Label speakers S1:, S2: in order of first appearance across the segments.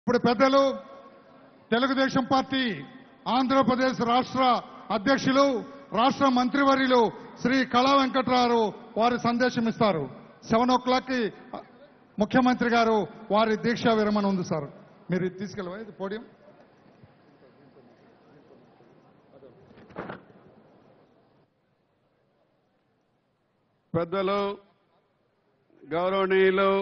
S1: ఇప్పుడు పెద్దలు తెలుగుదేశం పార్టీ ఆంధ్రప్రదేశ్ రాష్ట్ర అధ్యక్షులు రాష్ట్ర మంత్రివర్యులు శ్రీ కళా వెంకట్రావు వారి సందేశం ఇస్తారు సెవెన్ ఓ క్లాక్ కి ముఖ్యమంత్రి గారు వారి దీక్షా విరమణ ఉంది సార్ మీరు ఇది తీసుకెళ్ళవా ఇది పోడియం
S2: పెద్దలు గౌరవనీయులు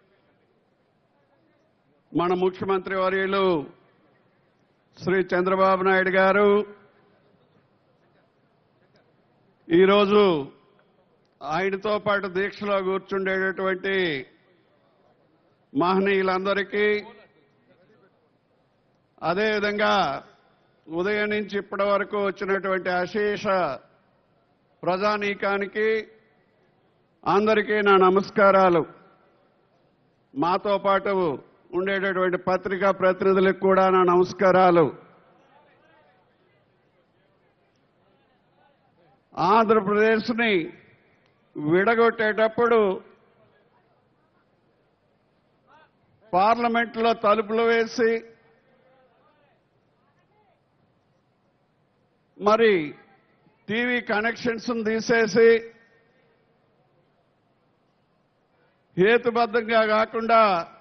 S2: మన ముఖ్యమంత్రి వర్యులు శ్రీ చంద్రబాబు నాయుడు గారు ఈరోజు ఆయనతో పాటు దీక్షలో కూర్చుండేటటువంటి మహనీయులందరికీ అదేవిధంగా ఉదయం నుంచి ఇప్పటి వరకు వచ్చినటువంటి అశేష ప్రజానీకానికి అందరికీ నా నమస్కారాలు మాతో పాటు ఉండేటటువంటి పత్రికా ప్రతినిధులకు కూడా నా నమస్కారాలు ఆంధ్రప్రదేశ్ని విడగొట్టేటప్పుడు పార్లమెంట్లో తలుపులు వేసి మరి టీవీ కనెక్షన్స్ తీసేసి హేతుబద్ధంగా కాకుండా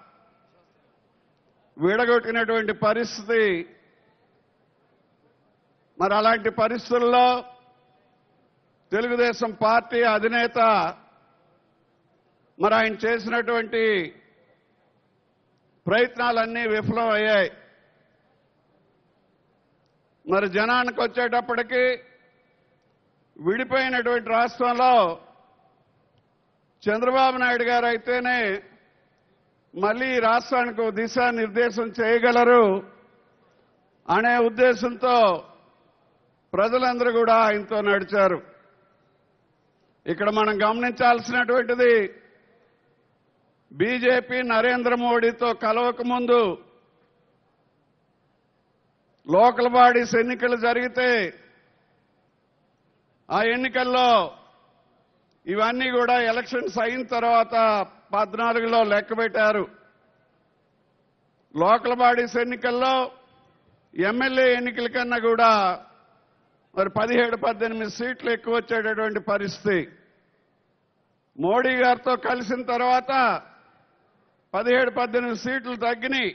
S2: విడగొట్టినటువంటి పరిస్థితి మరి అలాంటి పరిస్థితుల్లో తెలుగుదేశం పార్టీ అధినేత మరి ఆయన చేసినటువంటి ప్రయత్నాలన్నీ విఫలం అయ్యాయి మరి జనానికి వచ్చేటప్పటికి విడిపోయినటువంటి రాష్ట్రంలో చంద్రబాబు నాయుడు గారు అయితేనే మళ్ళీ ఈ రాష్ట్రానికి ఒక దిశానిర్దేశం చేయగలరు అనే ఉద్దేశంతో ప్రజలందరూ కూడా ఆయనతో నడిచారు ఇక్కడ మనం గమనించాల్సినటువంటిది బీజేపీ నరేంద్ర మోడీతో కలవక ముందు లోకల్ బాడీస్ ఎన్నికలు జరిగితే ఆ ఎన్నికల్లో ఇవన్నీ కూడా ఎలక్షన్స్ అయిన తర్వాత పద్నాలుగులో లెక్క పెట్టారు లోకల్ బాడీస్ ఎన్నికల్లో ఎమ్మెల్యే ఎన్నికల కన్నా కూడా మరి పదిహేడు పద్దెనిమిది సీట్లు ఎక్కువ వచ్చేటటువంటి పరిస్థితి మోడీ గారితో కలిసిన తర్వాత పదిహేడు పద్దెనిమిది సీట్లు తగ్గినాయి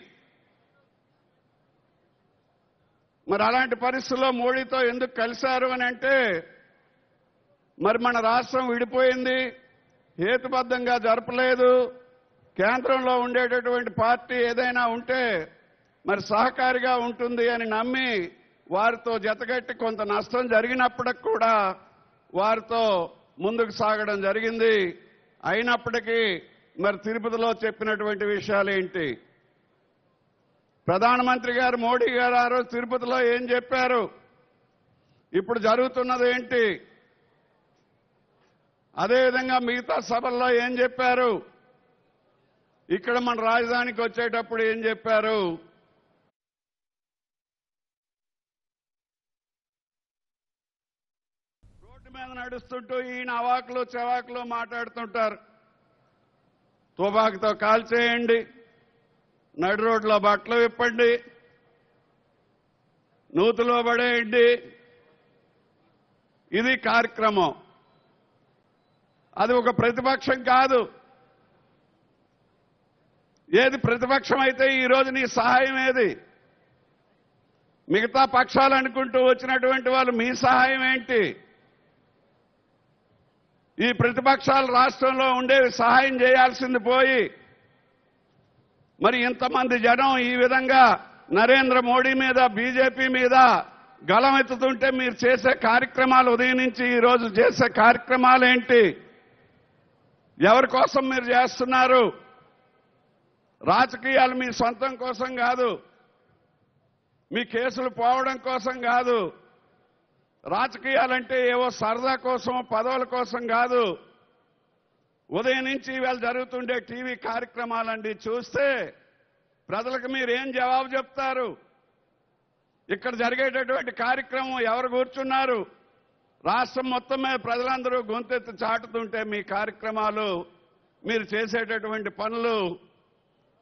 S2: మరి అలాంటి పరిస్థితుల్లో మోడీతో ఎందుకు కలిశారు అని అంటే మరి మన రాష్ట్రం విడిపోయింది హేతుబద్ధంగా జరపలేదు కేంద్రంలో ఉండేటటువంటి పార్టీ ఏదైనా ఉంటే మరి సహకారిగా ఉంటుంది అని నమ్మి వారితో జతగట్టి కొంత నష్టం జరిగినప్పటికి కూడా వారితో ముందుకు సాగడం జరిగింది అయినప్పటికీ మరి తిరుపతిలో చెప్పినటువంటి విషయాలు ఏంటి ప్రధానమంత్రి గారు మోడీ గారు ఆ రోజు తిరుపతిలో ఏం చెప్పారు ఇప్పుడు జరుగుతున్నది ఏంటి అదేవిధంగా మిగతా సభల్లో ఏం చెప్పారు ఇక్కడ మన రాజధానికి వచ్చేటప్పుడు ఏం చెప్పారు రోడ్డు మీద నడుస్తుంటూ ఈయన అవాకులు చెవాకులు మాట్లాడుతుంటారు తుపాకుతో కాల్చేయండి నడి రోడ్లో బట్టలు విప్పండి నూతులో పడేయండి ఇది కార్యక్రమం అది ఒక ప్రతిపక్షం కాదు ఏది ప్రతిపక్షం అయితే ఈ రోజు నీ సహాయం ఏది మిగతా పక్షాలు అనుకుంటూ వచ్చినటువంటి వాళ్ళు మీ సహాయం ఏంటి ఈ ప్రతిపక్షాలు రాష్ట్రంలో ఉండేవి సహాయం చేయాల్సింది పోయి మరి ఇంతమంది జనం ఈ విధంగా నరేంద్ర మోడీ మీద బీజేపీ మీద గలమెత్తుతుంటే మీరు చేసే కార్యక్రమాలు ఉదయం నుంచి ఈ రోజు చేసే కార్యక్రమాలు ఏంటి ఎవరి కోసం మీరు చేస్తున్నారు రాజకీయాలు మీ సొంతం కోసం కాదు మీ కేసులు పోవడం కోసం కాదు రాజకీయాలంటే ఏవో సరదా కోసం పదవుల కోసం కాదు ఉదయం నుంచి ఇవాళ జరుగుతుండే టీవీ కార్యక్రమాలండి చూస్తే ప్రజలకు మీరు ఏం జవాబు చెప్తారు ఇక్కడ జరిగేటటువంటి కార్యక్రమం ఎవరు కూర్చున్నారు రాష్ట్రం మొత్తం మీద ప్రజలందరూ గొంతెత్తి చాటుతుంటే మీ కార్యక్రమాలు మీరు చేసేటటువంటి పనులు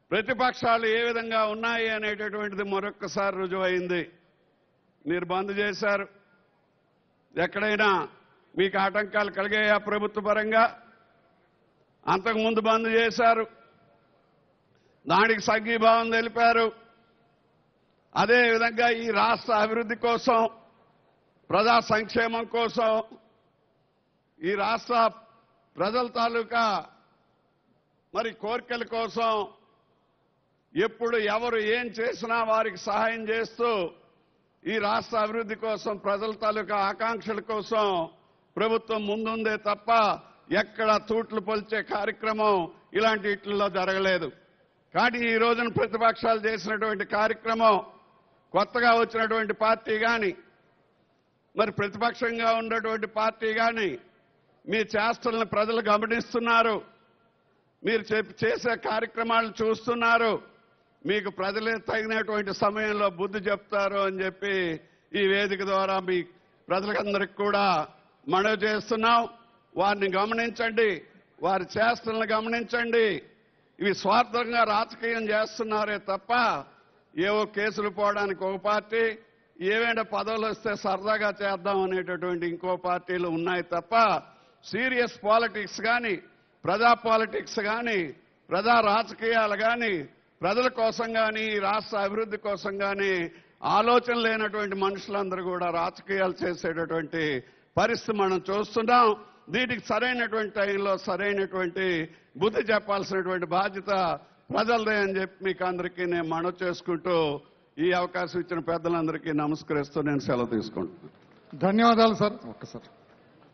S2: ప్రతిపక్షాలు ఏ విధంగా ఉన్నాయి అనేటటువంటిది మరొక్కసారి రుజువైంది మీరు బంద్ చేశారు ఎక్కడైనా మీకు ఆటంకాలు కలిగాయా ప్రభుత్వ పరంగా అంతకుముందు బంద్ చేశారు దానికి సంఘీభావం తెలిపారు అదే విధంగా ఈ రాష్ట్ర అభివృద్ధి కోసం ప్రజా సంక్షేమం కోసం ఈ రాష్ట్ర ప్రజల తాలూకా మరి కోరికల కోసం ఎప్పుడు ఎవరు ఏం చేసినా వారికి సహాయం చేస్తూ ఈ రాష్ట్ర అభివృద్ధి కోసం ప్రజల తాలూకా ఆకాంక్షల కోసం ప్రభుత్వం ముందుందే తప్ప ఎక్కడ తూట్లు పొలిచే కార్యక్రమం ఇలాంటి ఇట్లలో జరగలేదు కానీ ఈ రోజున ప్రతిపక్షాలు చేసినటువంటి కార్యక్రమం కొత్తగా వచ్చినటువంటి పార్టీ కానీ మరి ప్రతిపక్షంగా ఉన్నటువంటి పార్టీ కానీ మీ చేష్టలను ప్రజలు గమనిస్తున్నారు మీరు చెప్ప- చేసే కార్యక్రమాలు చూస్తున్నారు మీకు ప్రజలే తగినటువంటి సమయంలో బుద్ధి చెప్తారు అని చెప్పి ఈ వేదిక ద్వారా మీ ప్రజలందరికీ కూడా మనవి చేస్తున్నాం వారిని గమనించండి వారి చేష్టలను గమనించండి ఇవి స్వార్థంగా రాజకీయం చేస్తున్నారే తప్ప ఏవో కేసులు పోవడానికి ఒక పార్టీ ఏవైనా పదవులు వస్తే సరదాగా చేద్దాం అనేటటువంటి ఇంకో పార్టీలు ఉన్నాయి తప్ప సీరియస్ పాలిటిక్స్ కానీ ప్రజా పాలిటిక్స్ కానీ ప్రజా రాజకీయాలు కానీ ప్రజల కోసం కానీ ఈ రాష్ట్ర అభివృద్ధి కోసం కానీ ఆలోచన లేనటువంటి మనుషులందరూ కూడా రాజకీయాలు చేసేటటువంటి పరిస్థితి మనం చూస్తున్నాం దీనికి సరైనటువంటి టైంలో సరైనటువంటి బుద్ధి చెప్పాల్సినటువంటి బాధ్యత ప్రజలదే అని చెప్పి మీకు అందరికీ నేను మనవి చేసుకుంటూ ఈ అవకాశం ఇచ్చిన పెద్దలందరికీ నమస్కరిస్తూ నేను సెలవు తీసుకుంటున్నాను
S1: ధన్యవాదాలు సార్ ఒక్కసారి